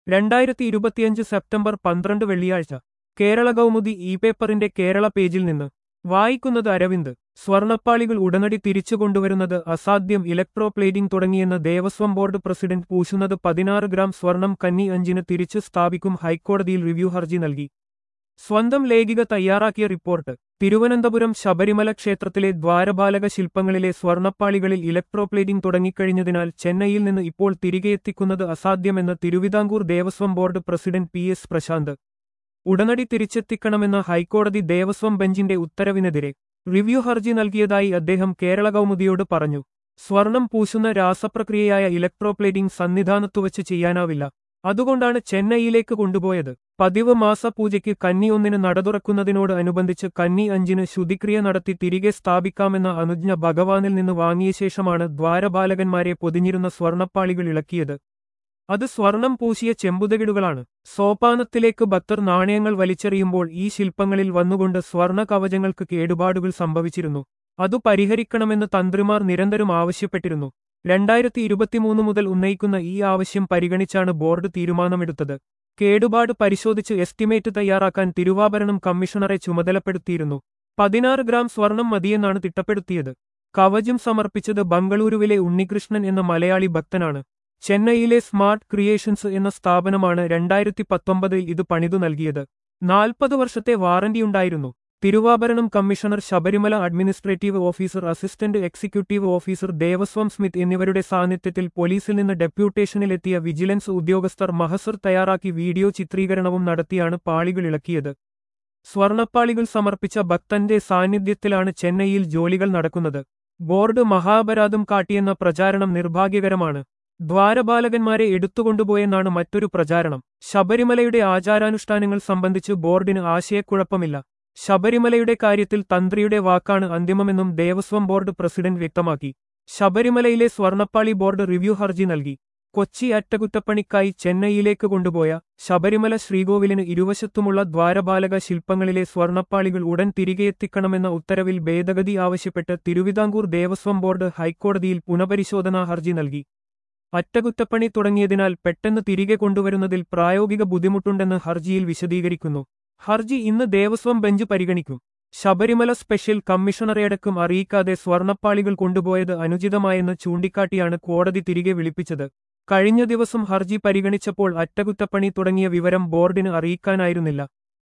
രണ്ടായിരത്തി ഇരുപത്തിയഞ്ച് സെപ്റ്റംബർ പന്ത്രണ്ട് വെള്ളിയാഴ്ച കേരള കൗമുദി ഇ പേപ്പറിന്റെ കേരള പേജിൽ നിന്ന് വായിക്കുന്നത് അരവിന്ദ് സ്വർണപ്പാളികൾ ഉടനടി തിരിച്ചു കൊണ്ടുവരുന്നത് അസാധ്യം ഇലക്ട്രോപ്ലേറ്റിംഗ് തുടങ്ങിയെന്ന് ദേവസ്വം ബോർഡ് പ്രസിഡന്റ് പൂശുന്നത് പതിനാറ് ഗ്രാം സ്വർണം കന്നി അഞ്ചിന് തിരിച്ചു സ്ഥാപിക്കും ഹൈക്കോടതിയിൽ റിവ്യൂ ഹർജി നൽകി സ്വന്തം ലേഖിക തയ്യാറാക്കിയ റിപ്പോർട്ട് തിരുവനന്തപുരം ശബരിമല ക്ഷേത്രത്തിലെ ദ്വാരപാലക ശില്പങ്ങളിലെ സ്വർണപ്പാളികളിൽ ഇലക്ട്രോപ്ലേറ്റിംഗ് തുടങ്ങിക്കഴിഞ്ഞതിനാൽ ചെന്നൈയിൽ നിന്ന് ഇപ്പോൾ തിരികെ എത്തിക്കുന്നത് അസാധ്യമെന്ന് Thiruvithamkoor Devaswom board president P S Prasanth ഉടനടി തിരിച്ചെത്തിക്കണമെന്ന ഹൈക്കോടതി ദേവസ്വം ബെഞ്ചിന്റെ ഉത്തരവിനെതിരെ റിവ്യൂ ഹർജി നൽകിയതായി അദ്ദേഹം കേരള കൗമുദിയോട് പറഞ്ഞു സ്വർണം പൂശുന്ന രാസപ്രക്രിയയായ ഇലക്ട്രോപ്ലേറ്റിംഗ് സന്നിധാനത്തുവച്ച് ചെയ്യാനാവില്ല അതുകൊണ്ടാണ് ചെന്നൈയിലേക്ക് കൊണ്ടുപോയത് പതിവ് മാസപൂജയ്ക്ക് കന്നി ഒന്നിന് നടതുറക്കുന്നതിനോട് അനുബന്ധിച്ച് കന്നി അഞ്ചിന് ശുദ്ധിക്രിയ നടത്തി തിരികെ സ്ഥാപിക്കാമെന്ന അനുജ്ഞ ഭഗവാനിൽ നിന്ന് വാങ്ങിയ ശേഷമാണ് ദ്വാരപാലകന്മാരെ പൊതിഞ്ഞിരുന്ന സ്വർണപ്പാളികൾ ഇളക്കിയത് അത് സ്വർണം പൂശിയ ചെമ്പുതകിടുകളാണ് സോപാനത്തിലേക്ക് ഭക്തർ നാണയങ്ങൾ വലിച്ചെറിയുമ്പോൾ ഈ ശില്പങ്ങളിൽ വന്നുകൊണ്ട് സ്വർണ കവചങ്ങൾക്ക് കേടുപാടുകൾ സംഭവിച്ചിരുന്നു അതു പരിഹരിക്കണമെന്ന് തന്ത്രിമാർ നിരന്തരം ആവശ്യപ്പെട്ടിരുന്നു രണ്ടായിരത്തി ഇരുപത്തിമൂന്ന് മുതൽ ഉന്നയിക്കുന്ന ഈ ആവശ്യം പരിഗണിച്ചാണ് ബോർഡ് തീരുമാനമെടുത്തത് കേടുപാട് പരിശോധിച്ച് എസ്റ്റിമേറ്റ് തയ്യാറാക്കാൻ തിരുവാഭരണം കമ്മീഷണറെ ചുമതലപ്പെടുത്തിയിരുന്നു പതിനാറ് ഗ്രാം സ്വർണം മതിയെന്നാണ് തിട്ടപ്പെടുത്തിയത് കവചം സമർപ്പിച്ചത് ബംഗളൂരുവിലെ ഉണ്ണികൃഷ്ണൻ എന്ന മലയാളി ഭക്തനാണ് ചെന്നൈയിലെ സ്മാർട്ട് ക്രിയേഷൻസ് എന്ന സ്ഥാപനമാണ് രണ്ടായിരത്തി പത്തൊമ്പതിൽ ഇത് പണിതു നൽകിയത് നാൽപ്പത് വർഷത്തെ വാറന്റിയുണ്ടായിരുന്നു Thiruvabharanam commissioner Sabarimala administrative officer assistant executive officer Devaswom Smith എന്നിവരുടെ സാന്നിധ്യത്തിൽ പോലീസിൽ നിന്ന് ഡെപ്യൂട്ടേഷനിലെത്തിയ വിജിലൻസ് ഉദ്യോഗസ്ഥർ മഹസർ തയ്യാറാക്കി വീഡിയോ ചിത്രീകരണവും നടത്തിയാണ് പാളികൾ ഇളക്കിയത് സ്വർണപ്പാളികൾ സമർപ്പിച്ച ഭക്തന്റെ സാന്നിധ്യത്തിലാണ് ചെന്നൈയിൽ ജോലികൾ നടക്കുന്നത് ബോർഡ് മഹാപരാധം കാട്ടിയെന്ന പ്രചാരണം നിർഭാഗ്യകരമാണ് ദ്വാരപാലകന്മാരെ എടുത്തുകൊണ്ടുപോയെന്നാണ് മറ്റൊരു പ്രചാരണം ശബരിമലയുടെ ആചാരാനുഷ്ഠാനങ്ങൾ സംബന്ധിച്ച് ബോർഡിന് ആശയക്കുഴപ്പമില്ല ശബരിമലയുടെ കാര്യത്തിൽ തന്ത്രിയുടെ വാക്കാണ് അന്തിമമെന്നും ദേവസ്വം ബോർഡ് പ്രസിഡന്റ് വ്യക്തമാക്കി ശബരിമലയിലെ സ്വർണപ്പാളി ബോർഡ് റിവ്യൂ ഹർജി നൽകി കൊച്ചി അറ്റകുറ്റപ്പണിക്കായി ചെന്നൈയിലേക്ക് കൊണ്ടുപോയ ശബരിമല ശ്രീകോവിലിന് ഇരുവശത്തുമുള്ള ദ്വാരപാലക ശില്പങ്ങളിലെ സ്വർണപ്പാളികൾ ഉടൻ തിരികെ എത്തിക്കണമെന്ന ഉത്തരവിൽ ഭേദഗതി ആവശ്യപ്പെട്ട് തിരുവിതാംകൂർ ദേവസ്വം ബോർഡ് ഹൈക്കോടതിയിൽ പുനഃപരിശോധനാ ഹർജി നൽകി അറ്റകുറ്റപ്പണി തുടങ്ങിയതിനാൽ പെട്ടെന്ന് തിരികെ കൊണ്ടുവരുന്നതിൽ പ്രായോഗിക ബുദ്ധിമുട്ടുണ്ടെന്ന് ഹർജിയിൽ വിശദീകരിക്കുന്നു ഹർജി ഇന്ന് ദേവസ്വം ബെഞ്ച് പരിഗണിക്കും ശബരിമല സ്പെഷ്യൽ കമ്മീഷണറെയടക്കം അറിയിക്കാതെ സ്വർണപ്പാളികൾ കൊണ്ടുപോയത് അനുചിതമായെന്ന് ചൂണ്ടിക്കാട്ടിയാണ് കോടതി തിരികെ വിളിപ്പിച്ചത് കഴിഞ്ഞ ദിവസം ഹർജി പരിഗണിച്ചപ്പോൾ അറ്റകുറ്റപ്പണി തുടങ്ങിയ വിവരം ബോർഡിന് അറിയിക്കാനായിരുന്നില്ല